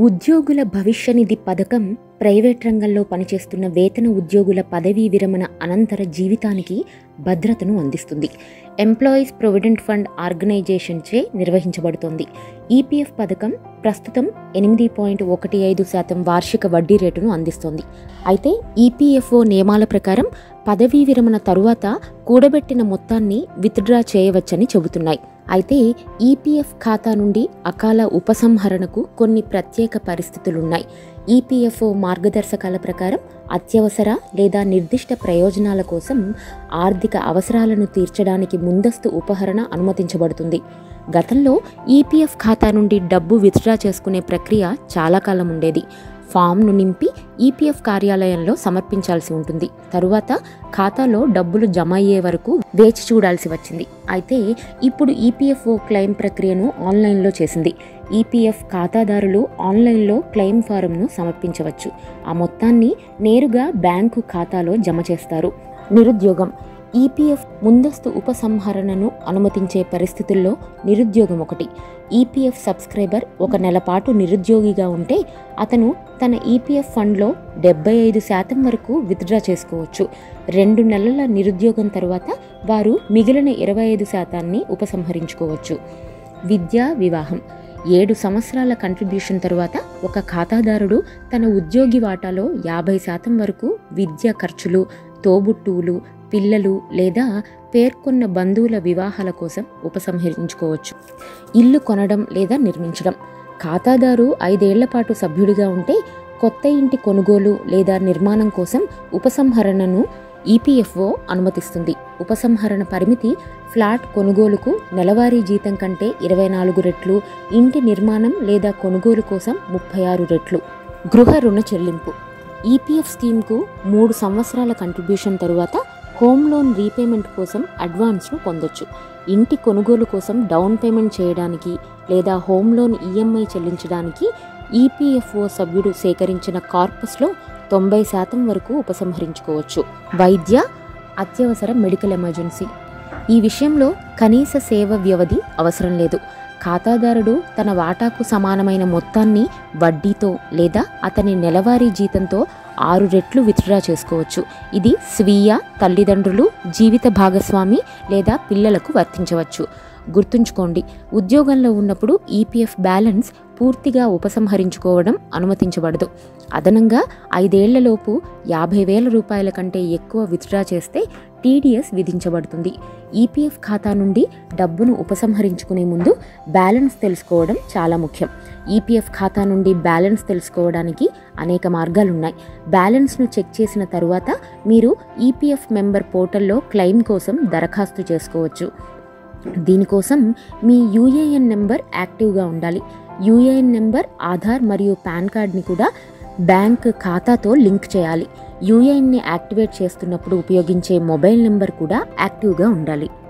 ఉద్యోగుల భవిష్య నిధి పథకం ప్రైవేట్ రంగంలో పనిచేస్తున్న వేతన ఉద్యోగుల పదవీ విరమణ అనంతర జీవితానికి భద్రతను అందిస్తుంది ఎంప్లాయీస్ ప్రొవిడెంట్ ఫండ్ ఆర్గనైజేషన్చే నిర్వహించబడుతోంది ఈపీఎఫ్ పథకం ప్రస్తుతం ఎనిమిది పాయింట్ ఒకటి ఐదు శాతం వార్షిక వడ్డీ రేటును అందిస్తోంది అయితే ఈపీఎఫ్ఓ నియమాల ప్రకారం పదవీ విరమణ తరువాత కూడబెట్టిన మొత్తాన్ని విత్డ్రా చేయవచ్చని చెబుతున్నాయి అయితే ఈపీఎఫ్ ఖాతా నుండి అకాల ఉపసంహరణకు కొన్ని ప్రత్యేక పరిస్థితులున్నాయి ఈపీఎఫ్ఓ మార్గదర్శకాల ప్రకారం అత్యవసర లేదా నిర్దిష్ట ప్రయోజనాల కోసం ఆర్థిక అవసరాలను తీర్చడానికి ముందస్తు ఉపహరణ అనుమతించబడుతుంది గతంలో ఈపీఎఫ్ ఖాతా నుండి డబ్బు విత్డ్రా చేసుకునే ప్రక్రియ చాలా కాలం ఉండేది ఫామ్ను నింపి ఈపీఎఫ్ కార్యాలయంలో సమర్పించాల్సి ఉంటుంది తరువాత ఖాతాలో డబ్బులు జమ అయ్యే వరకు వేచి చూడాల్సి వచ్చింది అయితే ఇప్పుడు ఈపీఎఫ్ఓ క్లెయిమ్ ప్రక్రియను ఆన్లైన్లో చేసింది ఈపీఎఫ్ ఖాతాదారులు ఆన్లైన్లో క్లెయిమ్ ఫారంను సమర్పించవచ్చు ఆ మొత్తాన్ని నేరుగా బ్యాంకు ఖాతాలో జమ చేస్తారు నిరుద్యోగం ఈపీఎఫ్ ముందస్తు ఉపసంహరణను అనుమతించే పరిస్థితుల్లో నిరుద్యోగం ఒకటి ఈపీఎఫ్ సబ్స్క్రైబర్ ఒక నెల పాటు నిరుద్యోగిగా ఉంటే అతను తన ఈపీఎఫ్ ఫండ్లో డెబ్బై ఐదు శాతం వరకు విత్డ్రా చేసుకోవచ్చు రెండు నెలల నిరుద్యోగం తర్వాత వారు మిగిలిన ఇరవై ఐదు శాతాన్ని ఉపసంహరించుకోవచ్చు విద్యా వివాహం ఏడు సంవత్సరాల కంట్రిబ్యూషన్ తరువాత ఒక ఖాతాదారుడు తన ఉద్యోగి వాటాలో యాభై శాతం వరకు విద్య ఖర్చులు తోబుట్టువులు పిల్లలు లేదా పేర్కొన్న బంధువుల వివాహాల కోసం ఉపసంహరించుకోవచ్చు ఇల్లు కొనడం లేదా నిర్మించడం ఖాతాదారు ఐదేళ్ల పాటు సభ్యుడిగా ఉంటే కొత్త ఇంటి కొనుగోలు లేదా నిర్మాణం కోసం ఉపసంహరణను ఈపీఎఫ్ఓ అనుమతిస్తుంది ఉపసంహరణ పరిమితి ఫ్లాట్ కొనుగోలుకు నెలవారీ జీతం కంటే ఇరవై నాలుగు రెట్లు ఇంటి నిర్మాణం లేదా కొనుగోలు కోసం ముప్పై ఆరు రెట్లు గృహ రుణ చెల్లింపు ఈపీఎఫ్ స్కీమ్కు మూడు సంవత్సరాల కంట్రిబ్యూషన్ తరువాత హోమ్ లోన్ రీపేమెంట్ కోసం అడ్వాన్స్ను పొందొచ్చు ఇంటి కొనుగోలు కోసం డౌన్ పేమెంట్ చేయడానికి లేదా హోమ్ లోన్ ఈఎంఐ చెల్లించడానికి ఈపీఎఫ్ఓ సభ్యుడు సేకరించిన కార్పస్లో తొంభై శాతం వరకు ఉపసంహరించుకోవచ్చు వైద్య అత్యవసర మెడికల్ ఎమర్జెన్సీ ఈ విషయంలో కనీస సేవ వ్యవధి అవసరం లేదు ఖాతాదారుడు తన వాటాకు సమానమైన మొత్తాన్ని వడ్డీతో లేదా అతని నెలవారీ జీతంతో ఆరు రెట్లు విత్డ్రా చేసుకోవచ్చు ఇది స్వీయ తల్లిదండ్రులు జీవిత భాగస్వామి లేదా పిల్లలకు వర్తించవచ్చు గుర్తుంచుకోండి ఉద్యోగంలో ఉన్నప్పుడు ఈపీఎఫ్ బ్యాలెన్స్ పూర్తిగా ఉపసంహరించుకోవడం అనుమతించబడదు అదనంగా ఐదేళ్లలోపు యాభై వేల రూపాయల కంటే ఎక్కువ విత్డ్రా చేస్తే టీడీఎస్ విధించబడుతుంది ఈపీఎఫ్ ఖాతా నుండి డబ్బును ఉపసంహరించుకునే ముందు బ్యాలెన్స్ తెలుసుకోవడం చాలా ముఖ్యం ఈపీఎఫ్ ఖాతా నుండి బ్యాలెన్స్ తెలుసుకోవడానికి అనేక మార్గాలున్నాయి బ్యాలెన్స్ను చెక్ చేసిన తరువాత మీరు ఈపీఎఫ్ మెంబర్ పోర్టల్లో క్లెయిమ్ కోసం దరఖాస్తు చేసుకోవచ్చు దీనికోసం మీ యూఏఎన్ నెంబర్ యాక్టివ్గా ఉండాలి యూఏఎన్ నెంబర్ ఆధార్ మరియు పాన్ కార్డ్ని కూడా బ్యాంక్ ఖాతాతో లింక్ చేయాలి యూఏఎన్ని యాక్టివేట్ చేస్తున్నప్పుడు ఉపయోగించే మొబైల్ నెంబర్ కూడా యాక్టివ్గా ఉండాలి